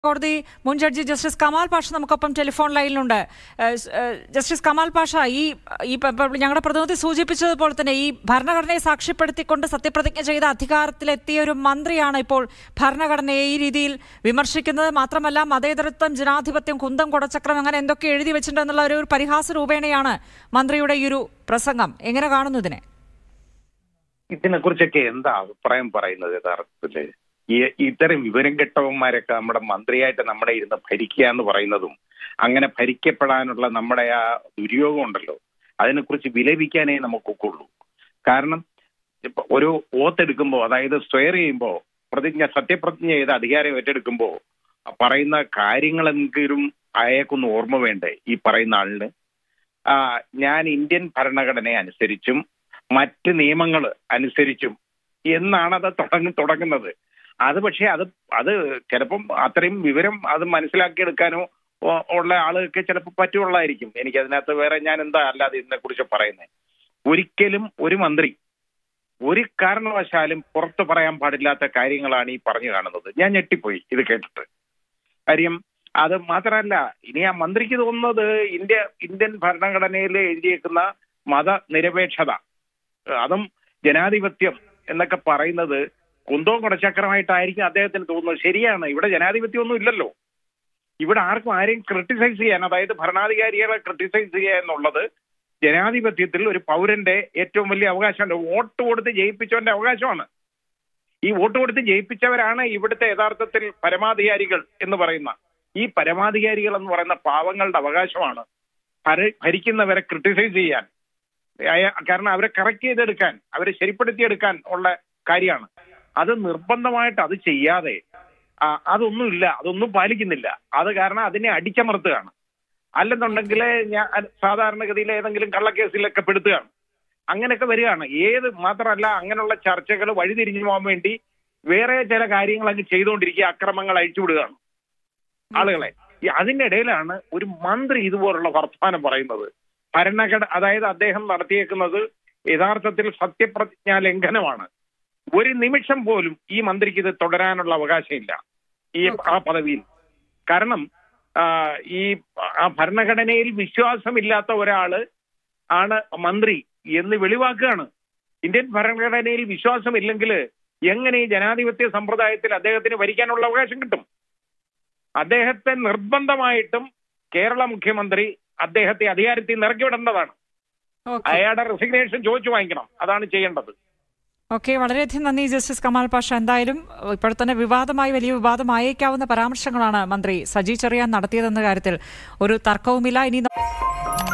കോടതി മുൻ judge justice Kamal Pasha നമുക്കൊപ്പം ടെലിഫോൺ ലൈനിലുണ്ട് ഏഹ് സ്- ഏഹ് ജസ്റ്റിസ് കമാൽ പാഷ ഈ ഈ പ- പ- ഞങ്ങളുടെ പ്രതിനിധി സൂചിപ്പിച്ചതുപോലെ തന്നെ ഈ ഭരണഘടനയെ സാക്ഷ്യപ്പെടുത്തിക്കൊണ്ട് സത്യപ്രതിജ്ഞ ചെയ്ത അധികാരത്തിലെത്തിയ ഒരു മന്ത്രിയാണ് ഇപ്പോൾ ഭരണഘടനയെ ഈ രീതിയിൽ വിമർശിക്കുന്നത് മാത്രമല്ല മതേതരത്വം ജനാധിപത്യം കുന്തം കുടച്ചക്രം അങ്ങനെ എന്തൊക്കെ എഴുതി വെച്ചിട്ടുണ്ട് എന്നുള്ള ഒരു പരിഹാസ രൂപേണയാണ് മന്ത്രിയുടെ ഈ ഒരു പ്രസംഗം എങ്ങനെ കാണുന്നു ഇതിനെ ഇതിനെ കുറിച്ചൊക്കെ എന്താ അഭിപ്രായം പറയുന്നത് യഥാർത്ഥത്തില് ഈ ഇത്തരം വിവരം കെട്ടവന്മാരൊക്കെ നമ്മുടെ മന്ത്രിയായിട്ട് നമ്മുടെ ഇരുന്ന് ഭരിക്കുക എന്ന് പറയുന്നതും അങ്ങനെ ഭരിക്കപ്പെടാനുള്ള നമ്മുടെ ആ ദുര്യോഗം ഉണ്ടല്ലോ അതിനെക്കുറിച്ച് വിലപിക്കാനേ നമുക്കൊക്കുള്ളൂ കാരണം ഇപ്പൊ ഒരു ഓത്തെടുക്കുമ്പോൾ അതായത് സ്വയർ ചെയ്യുമ്പോൾ പ്രതിജ്ഞ സത്യപ്രതിജ്ഞ ചെയ്ത് അധികാരം ഏറ്റെടുക്കുമ്പോൾ പറയുന്ന കാര്യങ്ങളെങ്കിലും അയാൾക്കൊന്ന് ഓർമ്മ വേണ്ടേ ഈ പറയുന്ന ആളിന് ആ ഞാൻ ഇന്ത്യൻ ഭരണഘടനയെ അനുസരിച്ചും മറ്റ് നിയമങ്ങൾ അനുസരിച്ചും എന്നാണ് അത് തുടങ്ങ തുടങ്ങുന്നത് അത് പക്ഷേ അത് അത് ചിലപ്പം അത്രയും വിവരം അത് മനസ്സിലാക്കിയെടുക്കാനോ ഒ- ഉള്ള ആളുകൾക്ക് ചിലപ്പോൾ പറ്റുള്ളായിരിക്കും എനിക്ക് അതിനകത്ത് വേറെ ഞാൻ എന്താ അല്ലാതെ ഇതിനെ കുറിച്ച് പറയുന്നത് ഒരിക്കലും ഒരു മന്ത്രി ഒരു കാരണവശാലും പുറത്തു പറയാൻ പാടില്ലാത്ത കാര്യങ്ങളാണ് ഈ പറഞ്ഞു കാണുന്നത് ഞാൻ ഞെട്ടിപ്പോയി ഇത് കേട്ടിട്ട് കാര്യം അത് മാത്രമല്ല ഇനി ആ മന്ത്രിക്ക് തോന്നുന്നത് ഇന്ത്യ ഇന്ത്യൻ ഭരണഘടനയിൽ എഴുതിയേക്കുന്ന മതനിരപേക്ഷത അതും ജനാധിപത്യം എന്നൊക്കെ പറയുന്നത് കുന്തവും കുടച്ചക്രമായിട്ടായിരിക്കും അദ്ദേഹത്തിന് തോന്നുന്നത് ശരിയാണ് ഇവിടെ ജനാധിപത്യം ഒന്നും ഇല്ലല്ലോ ഇവിടെ ആർക്കും ആരെയും ക്രിട്ടിസൈസ് ചെയ്യാൻ അതായത് ഭരണാധികാരികളെ ക്രിട്ടിസൈസ് ചെയ്യുക എന്നുള്ളത് ജനാധിപത്യത്തിൽ ഒരു പൗരന്റെ ഏറ്റവും വലിയ അവകാശമാണ് വോട്ട് കൊടുത്ത് ജയിപ്പിച്ചവന്റെ അവകാശമാണ് ഈ വോട്ട് കൊടുത്ത് ജയിപ്പിച്ചവരാണ് ഇവിടുത്തെ യഥാർത്ഥത്തിൽ പരമാധികാരികൾ എന്ന് പറയുന്ന ഈ പരമാധികാരികൾ എന്ന് പറയുന്ന പാവങ്ങളുടെ അവകാശമാണ് ഭര- ഭരിക്കുന്നവരെ ക്രിട്ടിസൈസ് ചെയ്യാൻ അയ- കാരണം അവരെ കറക്റ്റ് ചെയ്തെടുക്കാൻ അവരെ ശരിപ്പെടുത്തിയെടുക്കാൻ ഉള്ള കാര്യമാണ് അത് നിർബന്ധമായിട്ട് അത് ചെയ്യാതെ ആ, അതൊന്നുമില്ല അതൊന്നും പാലിക്കുന്നില്ല അത് കാരണം അതിനെ അടിച്ചമർത്തുകയാണ് അല്ലെന്നുണ്ടെങ്കിൽ ഞാൻ സാധാരണഗതിയിൽ ഏതെങ്കിലും കള്ളക്കേസിലൊക്കെ പെടുത്തുകയാണ് അങ്ങനെയൊക്കെ വരികയാണ് ഏത് മാത്രമല്ല അങ്ങനെയുള്ള ചർച്ചകൾ വഴിതിരിഞ്ഞു പോകാൻ വേണ്ടി വേറെ ചില കാര്യങ്ങൾ അങ്ങ് ചെയ്തുകൊണ്ടിരിക്കുക അക്രമങ്ങൾ അഴിച്ചുവിടുകയാണ് ആളുകളെ ഈ അതിന്റെ ഇടയിലാണ് ഒരു മന്ത്രി ഇതുപോലുള്ള വർത്തമാനം പറയുന്നത് ഭരണഘടന അതായത് അദ്ദേഹം നടത്തിയേക്കുന്നത് യഥാർത്ഥത്തിൽ സത്യപ്രതിജ്ഞാ ലംഘനമാണ് ഒരു നിമിഷം പോലും ഈ മന്ത്രിക്ക് ഇത് തുടരാനുള്ള അവകാശമില്ല ഈ ആ പദവിയിൽ കാരണം ആ, ഈ ആ ഭരണഘടനയിൽ വിശ്വാസമില്ലാത്ത ഒരാള് ആണ് മന്ത്രി എന്ന് വെളിവാക്കുകയാണ് ഇന്ത്യൻ ഭരണഘടനയിൽ വിശ്വാസമില്ലെങ്കിൽ എങ്ങനെ ഈ ജനാധിപത്യ സമ്പ്രദായത്തിൽ അദ്ദേഹത്തിന് ഭരിക്കാനുള്ള അവകാശം കിട്ടും അദ്ദേഹത്തെ നിർബന്ധമായിട്ടും കേരള മുഖ്യമന്ത്രി അദ്ദേഹത്തെ അധികാരത്തിൽ നിന്ന് ഇറക്കി വിടേണ്ടതാണ് ഓക്കെ അയാളുടെ റെസിഗ്നേഷൻ ചോദിച്ചു വാങ്ങിക്കണം അതാണ് ചെയ്യേണ്ടത് ഓക്കെ വളരെയധികം നന്ദി ജസ്റ്റിസ് കമാൽ പാഷ എന്തായാലും ഇപ്പോൾ തന്നെ വിവാദമായി വലിയ വിവാദമായേക്കാവുന്ന പരാമർശങ്ങളാണ് മന്ത്രി സജി ചെറിയാൻ നടത്തിയതെന്ന കാര്യത്തിൽ ഒരു തർക്കവുമില്ല ഇനി